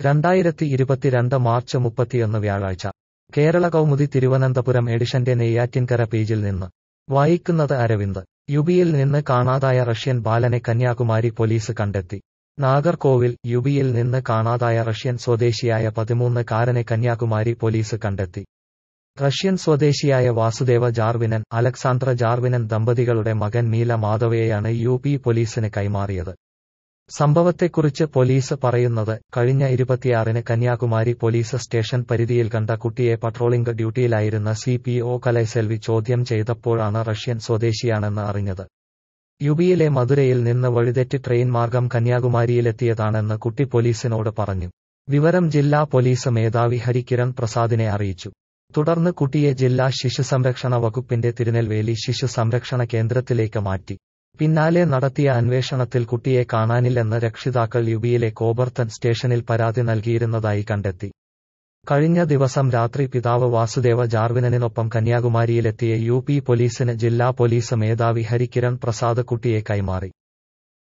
രണ്ടായിരത്തി ഇരുപത്തിരണ്ട് മാർച്ച് മുപ്പത്തിയൊന്ന് വ്യാഴാഴ്ച കേരള കൗമുദി തിരുവനന്തപുരം എഡിഷന്റെ നെയ്യാറ്റിൻകര പേജിൽ നിന്ന് വായിക്കുന്നത് അരവിന്ദ് യുബിയിൽ നിന്ന് കാണാതായ റഷ്യൻ ബാലനെ കന്യാകുമാരി പോലീസ് കണ്ടെത്തി നാഗർകോവിൽ യുബിയിൽ നിന്ന് കാണാതായ റഷ്യൻ സ്വദേശിയായ പതിമൂന്ന് കാരനെ കന്യാകുമാരി പോലീസ് കണ്ടെത്തി റഷ്യൻ സ്വദേശിയായ വാസുദേവ ജാർവിനൻ അലക്സാന്ദ്ര ജാർവിനൻ ദമ്പതികളുടെ മകൻ മീല മാധവയെയാണ് യു പി പോലീസിന് കൈമാറിയത് സംഭവത്തെക്കുറിച്ച് പോലീസ് പറയുന്നത് കഴിഞ്ഞ ഇരുപത്തിയാറിന് കന്യാകുമാരി പോലീസ് സ്റ്റേഷൻ പരിധിയിൽ കണ്ട കുട്ടിയെ പട്രോളിംഗ് ഡ്യൂട്ടിയിലായിരുന്ന സി പി ഒ കലൈസെൽവി ചോദ്യം ചെയ്തപ്പോഴാണ് റഷ്യൻ സ്വദേശിയാണെന്ന് അറിഞ്ഞത് യുബിയിലെ മധുരയിൽ നിന്ന് വഴിതെറ്റി ട്രെയിൻ മാർഗം കന്യാകുമാരിയിലെത്തിയതാണെന്ന് കുട്ടി പോലീസിനോട് പറഞ്ഞു വിവരം ജില്ലാ പോലീസ് മേധാവി ഹരികിരൺ പ്രസാദിനെ അറിയിച്ചു തുടർന്ന് കുട്ടിയെ ജില്ലാ ശിശു സംരക്ഷണ വകുപ്പിന്റെ തിരുനെൽവേലി ശിശു സംരക്ഷണ കേന്ദ്രത്തിലേക്ക് മാറ്റി പിന്നാലെ നടത്തിയ അന്വേഷണത്തിൽ കുട്ടിയെ കാണാനില്ലെന്ന് രക്ഷിതാക്കൾ യുബിയിലെ കോബർത്തൻ സ്റ്റേഷനിൽ പരാതി നൽകിയിരുന്നതായി കണ്ടെത്തി കഴിഞ്ഞ ദിവസം രാത്രി പിതാവ് വാസുദേവ ജാർവിനനൊപ്പം കന്യാകുമാരിയിലെത്തിയ യു പി പോലീസിന് ജില്ലാ പോലീസ് മേധാവി ഹരികിരൺ പ്രസാദ് കുട്ടിയെ കൈമാറി